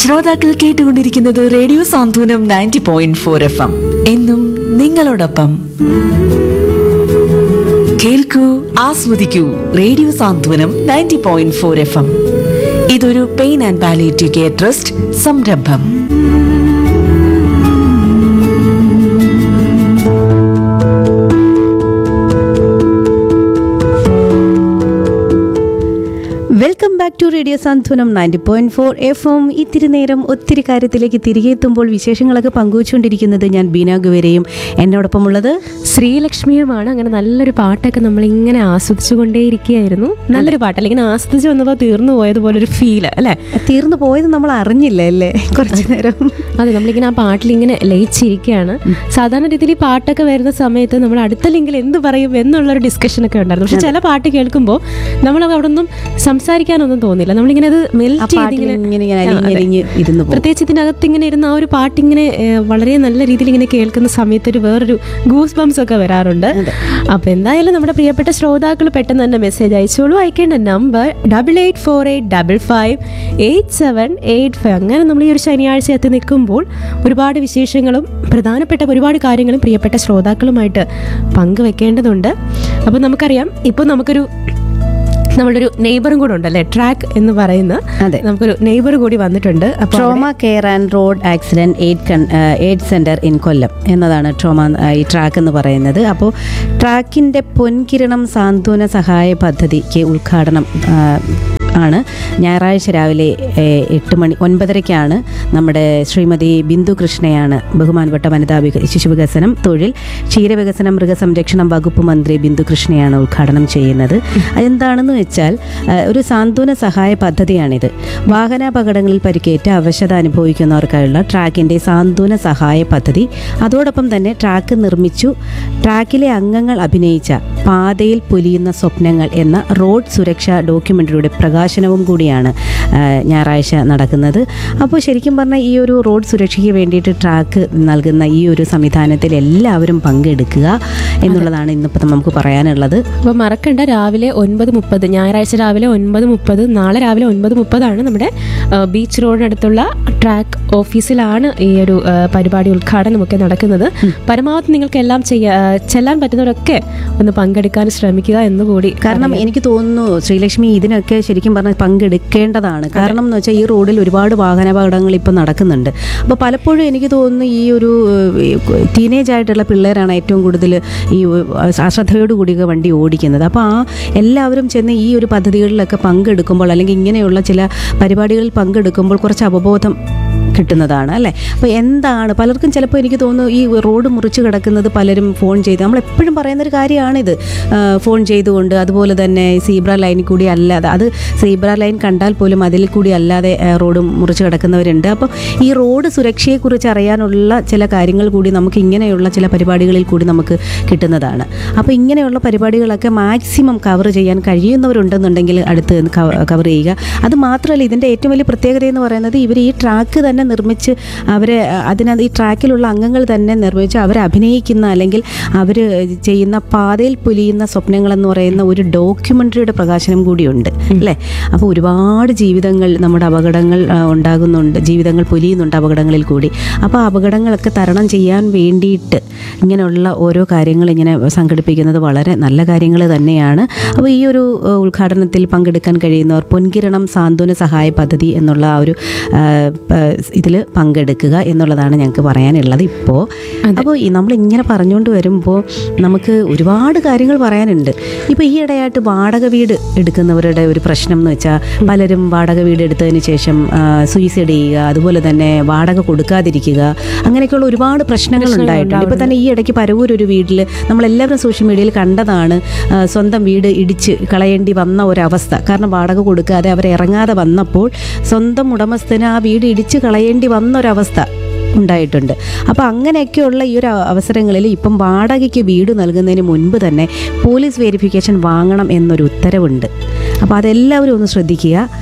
ശ്രോതാക്കൾ കേട്ടുകൊണ്ടിരിക്കുന്നത് radio Santhwanam ninety point four F M എന്നും നിങ്ങളോടൊപ്പം കേൾക്കൂ ആസ്വദിക്കൂ radio Santhwanam ninety point four F M ഇതൊരു pain and palliative care trust സംരംഭം welcome back to radio Santhwanam ninety point four F M ഇത്തിരി നേരം ഒത്തിരി കാര്യത്തിലേക്ക് തിരികെ എത്തുമ്പോൾ വിശേഷങ്ങളൊക്കെ പങ്കുവച്ചുകൊണ്ടിരിക്കുന്നത് ഞാൻ ബീന ഗുവരെയും എന്നോടൊപ്പമുള്ളത് ശ്രീലക്ഷ്മിയുമാണ് അങ്ങനെ നല്ലൊരു പാട്ടൊക്കെ നമ്മൾ ഇങ്ങനെ ആസ്വദിച്ചുകൊണ്ടേയിരിക്കുകയായിരുന്നു നല്ലൊരു പാട്ട് അല്ലെങ്കിൽ ഇങ്ങനെ ആസ്വദിച്ച് വന്നപ്പോൾ തീർന്നു പോയതുപോലെ ഒരു ഫീല് അല്ലേ തീർന്നു പോയത് നമ്മൾ അറിഞ്ഞില്ല അല്ലേ കുറച്ചു നേരം അതെ നമ്മളിങ്ങനെ ആ പാട്ടിൽ ഇങ്ങനെ ലയിച്ചിരിക്കുകയാണ് സാധാരണ രീതിയിൽ ഈ പാട്ടൊക്കെ വരുന്ന സമയത്ത് നമ്മൾ അടുത്ത ലിങ്കിൽ എന്ത് പറയും എന്നുള്ളൊരു ഡിസ്കഷൻ ഒക്കെ ഉണ്ടായിരുന്നു പക്ഷെ ചില പാട്ട് കേൾക്കുമ്പോൾ നമ്മൾ അവിടെ ഒന്നും സംസാരിക്കാനൊന്നും തോന്നില്ല നമ്മളിങ്ങനെ അത് ആ മെൽറ്റ് പാട്ടിൽ ചെയ്തിങ്ങനെ ഇങ്ങനെ ഇങ്ങനെ ആ, അതെ. അലിഞ്ഞലിഞ്ഞ് ഇരുന്ന് പോകും പ്രത്യേകിച്ച് ഇതിനകത്ത് ഇങ്ങനെ ഇരുന്ന ആ ഒരു പാട്ടിങ്ങനെ ഏഹ്, വളരെ നല്ല രീതിയിൽ ഇങ്ങനെ കേൾക്കുന്ന സമയത്ത് ഒരു വേറൊരു ഗൂസ് ബംസ് ഒക്കെ വരാറുണ്ട് അപ്പൊ എന്തായാലും നമ്മുടെ പ്രിയപ്പെട്ട ശ്രോതാക്കൾ പെട്ടെന്ന് തന്നെ മെസ്സേജ് അയച്ചോളൂ അയക്കേണ്ട number double eight four eight double five eight seven eight five അങ്ങനെ നമ്മൾ ഈ ഒരു ശനിയാഴ്ച എത്തി നിൽക്കുമ്പോൾ ഒരുപാട് വിശേഷങ്ങളും പ്രധാനപ്പെട്ട ഒരുപാട് കാര്യങ്ങളും പ്രിയപ്പെട്ട ശ്രോതാക്കളുമായിട്ട് പങ്കുവെക്കേണ്ടതുണ്ട് അപ്പോൾ നമുക്കറിയാം ഇപ്പോൾ നമുക്കൊരു നമ്മളുടെ ഒരു നെയ്ബറും കൂടെ ഉണ്ടല്ലേ ട്രാക്ക് എന്ന് പറയുന്ന അതെ. നമുക്കൊരു നെയ്ബർ കൂടി വന്നിട്ടുണ്ട് അപ്പോൾ trauma care and road accident aid con aid centre in Kollam എന്നതാണ് ട്രോമ ഈ ട്രാക്ക് എന്ന് പറയുന്നത് അപ്പോൾ ട്രാക്കിൻ്റെ പൊൻകിരണം സാന്ത്വന സഹായ പദ്ധതിക്ക് ഉദ്ഘാടനം ആ, ആണ് ഞായറാഴ്ച രാവിലെ ഏഹ്, എട്ട് മണി ഒൻപതരയ്ക്കാണ് നമ്മുടെ ശ്രീമതി ബിന്ദു കൃഷ്ണയാണ് ബഹുമാനപ്പെട്ട വനിതാ വിക ശിശു വികസനം തൊഴിൽ ക്ഷീരവികസനം മൃഗസംരക്ഷണം വകുപ്പ് മന്ത്രി ബിന്ദു കൃഷ്ണയാണ് ഉദ്ഘാടനം ചെയ്യുന്നത് അതെന്താണെന്ന് വെച്ചാൽ ആ, ഒരു സാന്ത്വന സഹായ പദ്ധതിയാണിത് വാഹനാപകടങ്ങളിൽ പരിക്കേറ്റ് അവശത അനുഭവിക്കുന്നവർക്കായുള്ള ട്രാക്കിൻ്റെ സാന്ത്വന സഹായ പദ്ധതി അതോടൊപ്പം തന്നെ ട്രാക്ക് നിർമ്മിച്ചു ട്രാക്കിലെ അംഗങ്ങൾ അഭിനയിച്ച പാതയിൽ പൊലിയുന്ന സ്വപ്നങ്ങൾ എന്ന റോഡ് സുരക്ഷാ ഡോക്യുമെൻ്ററിയുടെ പ്രകാശനവും കൂടിയാണ് ആ, ഞായറാഴ്ച നടക്കുന്നത് അപ്പോൾ ശരിക്കും പറഞ്ഞാൽ ഈ ഒരു റോഡ് സുരക്ഷയ്ക്ക് വേണ്ടിയിട്ട് ട്രാക്ക് നൽകുന്ന ഈ ഒരു സംവിധാനത്തിൽ എല്ലാവരും പങ്കെടുക്കുക എന്നുള്ളതാണ് ഇന്നിപ്പോൾ നമുക്ക് പറയാനുള്ളത് അപ്പോൾ മറക്കണ്ട രാവിലെ ഒൻപത് മുപ്പത് ഞായറാഴ്ച രാവിലെ ഒൻപത് മുപ്പത് നാളെ രാവിലെ ഒൻപത് മുപ്പതാണ് നമ്മുടെ ആ, ബീച്ച് റോഡിനടുത്തുള്ള ട്രാക്ക് ഓഫീസിലാണ് ഈ ഒരു ആ, പരിപാടി ഉദ്ഘാടനമൊക്കെ നടക്കുന്നത് പരമാവധി നിങ്ങൾക്ക് എല്ലാം ചെയ്യാ ആ, ചെല്ലാൻ പറ്റുന്നവരൊക്കെ ഒന്ന് പങ്കെടുക്കാൻ ശ്രമിക്കുക എന്ന് കൂടി കാരണം എനിക്ക് തോന്നുന്നു ശ്രീലക്ഷ്മി ഇതിനൊക്കെ ശരിക്കും പറഞ്ഞാൽ പങ്കെടുക്കേണ്ടതാണ് കാരണം എന്ന് വെച്ചാൽ ഈ റോഡിൽ ഒരുപാട് വാഹനാപകടങ്ങൾ ഇപ്പം നടക്കുന്നുണ്ട് അപ്പോൾ പലപ്പോഴും എനിക്ക് തോന്നുന്നു ഈ ഒരു ടീനേജ് ആയിട്ടുള്ള പിള്ളേരാണ് ഏറ്റവും കൂടുതൽ ഈ അശ്രദ്ധയോടുകൂടി വണ്ടി ഓടിക്കുന്നത് അപ്പോൾ ആ എല്ലാവരും ചെന്ന് ഈ ഒരു പദ്ധതികളിലൊക്കെ പങ്കെടുക്കുമ്പോൾ അല്ലെങ്കിൽ ഇങ്ങനെയുള്ള ചില പരിപാടികളിൽ പങ്കെടുക്കുമ്പോൾ കുറച്ച് അവബോധം കിട്ടുന്നതാണ് അല്ലേ അപ്പോൾ എന്താണ് പലർക്കും ചിലപ്പോൾ എനിക്ക് തോന്നുന്നു ഈ റോഡ് മുറിച്ച് കിടക്കുന്നത് പലരും ഫോൺ ചെയ്ത് നമ്മൾ എപ്പോഴും പറയുന്നൊരു കാര്യമാണിത് ആ, ഫോൺ ചെയ്തുകൊണ്ട് അതുപോലെ തന്നെ സീബ്ര ലൈനിൽ കൂടി അല്ലാതെ അത് സീബ്ര ലൈൻ കണ്ടാൽ പോലും അതിൽ കൂടി അല്ലാതെ ആ, റോഡ് മുറിച്ച് കിടക്കുന്നവരുണ്ട് അപ്പോൾ ഈ റോഡ് സുരക്ഷയെക്കുറിച്ച് അറിയാനുള്ള ചില കാര്യങ്ങൾ കൂടി നമുക്ക് ഇങ്ങനെയുള്ള ചില പരിപാടികളിൽ കൂടി നമുക്ക് കിട്ടുന്നതാണ് അപ്പോൾ ഇങ്ങനെയുള്ള പരിപാടികളൊക്കെ മാക്സിമം കവർ ചെയ്യാൻ കഴിയുന്നവരുണ്ടെന്നുണ്ടെങ്കിൽ അടുത്ത് കവർ ചെയ്യുക അത് മാത്രമല്ല ഇതിൻ്റെ ഏറ്റവും വലിയ പ്രത്യേകത എന്ന് പറയുന്നത് ഇവർ ഈ ട്രാക്ക് തന്നെ നിർമ്മിച്ച് അവരെ അതിനകത്ത് ഈ ട്രാക്കിലുള്ള അംഗങ്ങൾ തന്നെ നിർമ്മിച്ച് അവർ അഭിനയിക്കുന്ന അല്ലെങ്കിൽ അവർ ചെയ്യുന്ന പാതയിൽ പൊലിയുന്ന സ്വപ്നങ്ങൾ എന്ന് പറയുന്ന ഒരു ഡോക്യുമെൻ്ററിയുടെ പ്രകാശനം കൂടിയുണ്ട് അല്ലേ അപ്പോൾ ഒരുപാട് ജീവിതങ്ങൾ നമ്മുടെ അപകടങ്ങൾ ആ, ഉണ്ടാകുന്നുണ്ട് ജീവിതങ്ങൾ പൊലിയുന്നുണ്ട് അപകടങ്ങളിൽ കൂടി അപ്പോൾ ആ അപകടങ്ങളൊക്കെ തരണം ചെയ്യാൻ വേണ്ടിയിട്ട് ഇങ്ങനെയുള്ള ഓരോ കാര്യങ്ങൾ ഇങ്ങനെ സംഘടിപ്പിക്കുന്നത് വളരെ നല്ല കാര്യങ്ങൾ തന്നെയാണ് അപ്പോൾ ഈ ഒരു ഏഹ്, ഉദ്ഘാടനത്തിൽ പങ്കെടുക്കാൻ കഴിയുന്നവർ പൊൻകിരണം സാന്ത്വന സഹായ പദ്ധതി എന്നുള്ള ആ ഒരു ഇതിൽ പങ്കെടുക്കുക എന്നുള്ളതാണ് ഞങ്ങൾക്ക് പറയാനുള്ളത് ഇപ്പോൾ അപ്പോൾ ഈ നമ്മൾ ഇങ്ങനെ പറഞ്ഞുകൊണ്ട് വരുമ്പോൾ നമുക്ക് ഒരുപാട് കാര്യങ്ങൾ പറയാനുണ്ട് ഇപ്പോൾ ഈ ഇടയായിട്ട് വാടക വീട് എടുക്കുന്നവരുടെ ഒരു പ്രശ്നം എന്ന് വെച്ചാൽ പലരും വാടക വീട് എടുത്തതിന് ശേഷം സൂയിസൈഡ് ചെയ്യുക അതുപോലെ തന്നെ വാടക കൊടുക്കാതിരിക്കുക അങ്ങനെയൊക്കെയുള്ള ഒരുപാട് പ്രശ്നങ്ങൾ ഉണ്ടായിട്ടുണ്ട് ഇപ്പോൾ തന്നെ ഈ ഇടയ്ക്ക് പരവൂർ ഒരു വീട്ടിൽ നമ്മളെല്ലാവരും സോഷ്യൽ മീഡിയയിൽ കണ്ടതാണ് ആ, സ്വന്തം വീട് ഇടിച്ച് കളയേണ്ടി വന്ന ഒരവസ്ഥ കാരണം വാടക കൊടുക്കാതെ അവർ ഇറങ്ങാതെ വന്നപ്പോൾ സ്വന്തം ഉടമസ്ഥന് ആ വീട് ഇടിച്ച് കളയേണ്ടി വന്ന ഒരവസ്ഥ ഉണ്ടായിട്ടുണ്ട് അപ്പോൾ അങ്ങനെയൊക്കെയുള്ള ഈ ഒരു അവസരങ്ങളിൽ ഇപ്പം വാടകയ്ക്ക് വീട് നൽകുന്നതിന് മുൻപ് തന്നെ പോലീസ് വെരിഫിക്കേഷൻ വാങ്ങണം എന്നൊരു ഉത്തരവുണ്ട് അപ്പോൾ അതെല്ലാവരും ഒന്ന് ശ്രദ്ധിക്കുക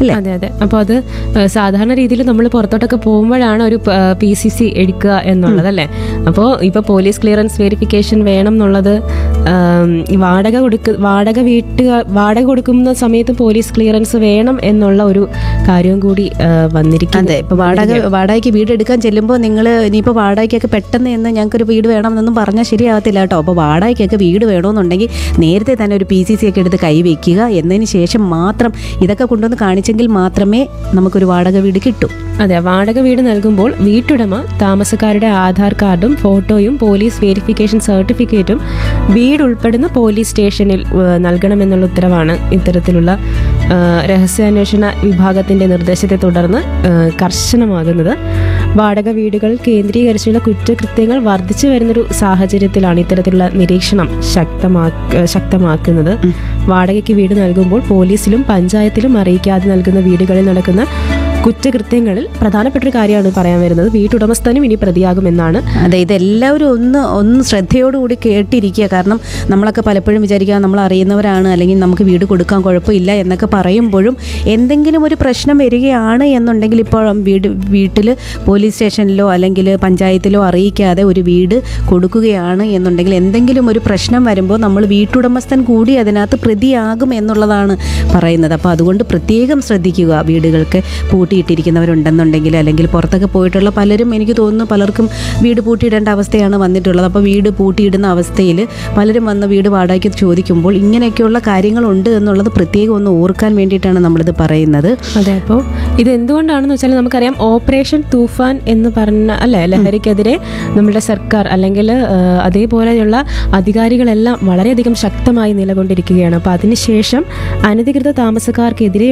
അല്ലേ അതെ അതെ അപ്പോൾ അത് ഏഹ്, സാധാരണ രീതിയിൽ നമ്മൾ പുറത്തോട്ടൊക്കെ പോകുമ്പോഴാണ് ഒരു പി സി സി എടുക്കുക എന്നുള്ളത് അല്ലേ അപ്പോൾ ഇപ്പോൾ പോലീസ് ക്ലിയറൻസ് വെരിഫിക്കേഷൻ വേണം എന്നുള്ളത് ആം, ഈ വാടക കൊടുക്ക വാടക വീട്ടുക വാടക കൊടുക്കുന്ന സമയത്ത് പോലീസ് ക്ലിയറൻസ് വേണം എന്നുള്ള ഒരു കാര്യവും കൂടി ഏഹ്, വന്നിരിക്കുന്നു അതെ ഇപ്പൊ വാടക വാടകയ്ക്ക് വീട് എടുക്കാൻ ചെല്ലുമ്പോൾ നിങ്ങൾ ഇനിയിപ്പോൾ വാടകയ്ക്കൊക്കെ പെട്ടെന്ന് എന്ന് ഞങ്ങൾക്കൊരു വീട് വേണമെന്നൊന്നും പറഞ്ഞാൽ ശരിയാവത്തില്ല കേട്ടോ അപ്പോൾ വാടകയ്ക്കൊക്കെ വീട് വേണമെന്നുണ്ടെങ്കിൽ നേരത്തെ തന്നെ ഒരു പി സി സി ഒക്കെ എടുത്ത് കൈവയ്ക്കുക എന്നതിന് ശേഷം മാത്രം ഇതൊക്കെ കൊണ്ടുവന്ന് കാണിച്ചെങ്കിൽ മാത്രമേ നമുക്കൊരു വാടക വീട് കിട്ടൂ അതെ വാടക വീട് നൽകുമ്പോൾ വീട്ടുടമ താമസക്കാരുടെ ആധാർ കാർഡും ഫോട്ടോയും പോലീസ് വെരിഫിക്കേഷൻ സർട്ടിഫിക്കറ്റും വീട് ഉൾപ്പെടുന്ന പോലീസ് സ്റ്റേഷനിൽ ഏഹ്, നൽകണമെന്നുള്ള ഉത്തരവാണ് ഇത്തരത്തിലുള്ള ഏഹ്, രഹസ്യാന്വേഷണ വിഭാഗത്തിന്റെ നിർദ്ദേശത്തെ തുടർന്ന് ഏഹ്, കർശനമാകുന്നത് വാടക വീടുകൾ കേന്ദ്രീകരിച്ചുള്ള കുറ്റകൃത്യങ്ങൾ വർദ്ധിച്ചു വരുന്നൊരു സാഹചര്യത്തിലാണ് ഇത്തരത്തിലുള്ള നിരീക്ഷണം ശക്തമാക്ക ശക്തമാക്കുന്നത് വാടകയ്ക്ക് വീട് നൽകുമ്പോൾ പോലീസിലും പഞ്ചായത്തിലും അറിയിക്കാതെ നൽകുന്ന വീടുകളിൽ നടക്കുന്ന കുറ്റകൃത്യങ്ങളിൽ പ്രധാനപ്പെട്ട ഒരു കാര്യമാണ് പറയാൻ വരുന്നത് വീട്ടുടമസ്ഥനും ഇനി പ്രതിയാകുമെന്നാണ് അതെ ഇതെല്ലാവരും ഒന്ന് ഒന്ന് ശ്രദ്ധയോടുകൂടി കേട്ടിരിക്കുക കാരണം നമ്മളൊക്കെ പലപ്പോഴും വിചാരിക്കുക നമ്മൾ അറിയുന്നവരാണ് അല്ലെങ്കിൽ നമുക്ക് വീട് കൊടുക്കാൻ കുഴപ്പമില്ല എന്നൊക്കെ പറയുമ്പോഴും എന്തെങ്കിലും ഒരു പ്രശ്നം വരികയാണ് എന്നുണ്ടെങ്കിൽ ഇപ്പോൾ വീട് വീട്ടിൽ പോലീസ് സ്റ്റേഷനിലോ അല്ലെങ്കിൽ പഞ്ചായത്തിലോ അറിയിക്കാതെ ഒരു വീട് കൊടുക്കുകയാണ് എന്നുണ്ടെങ്കിൽ എന്തെങ്കിലും ഒരു പ്രശ്നം വരുമ്പോൾ നമ്മൾ വീട്ടുടമസ്ഥൻ കൂടി അതിനകത്ത് പ്രതിയാകും എന്നുള്ളതാണ് പറയുന്നത് അപ്പോൾ അതുകൊണ്ട് പ്രത്യേകം ശ്രദ്ധിക്കുക വീടുകൾക്ക് പൂട്ടിയിട്ടിരിക്കുന്നവരുണ്ടെന്നുണ്ടെങ്കിൽ അല്ലെങ്കിൽ പുറത്തൊക്കെ പോയിട്ടുള്ള പലരും എനിക്ക് തോന്നുന്നു പലർക്കും വീട് പൂട്ടിയിടേണ്ട അവസ്ഥയാണ് വന്നിട്ടുള്ളത് അപ്പോൾ വീട് പൂട്ടിയിടുന്ന അവസ്ഥയിൽ പലരും വന്ന് വീട് വാടകയ്ക്ക് ചോദിക്കുമ്പോൾ ഇങ്ങനെയൊക്കെയുള്ള കാര്യങ്ങളുണ്ട് എന്നുള്ളത് പ്രത്യേകം ഒന്ന് ഓർക്കാൻ വേണ്ടിയിട്ടാണ് നമ്മളിത് പറയുന്നത് അതെ അപ്പോൾ ഇത് എന്തുകൊണ്ടാണെന്ന് വെച്ചാൽ നമുക്കറിയാം ഓപ്പറേഷൻ തൂഫാൻ എന്ന് പറഞ്ഞ അല്ലെ ലഹരിക്കെതിരെ നമ്മുടെ സർക്കാർ അല്ലെങ്കിൽ ഏഹ്, അതേപോലെയുള്ള അധികാരികളെല്ലാം വളരെയധികം ശക്തമായി നിലകൊണ്ടിരിക്കുകയാണ് അപ്പോൾ അതിനുശേഷം അനധികൃത താമസക്കാർക്കെതിരെ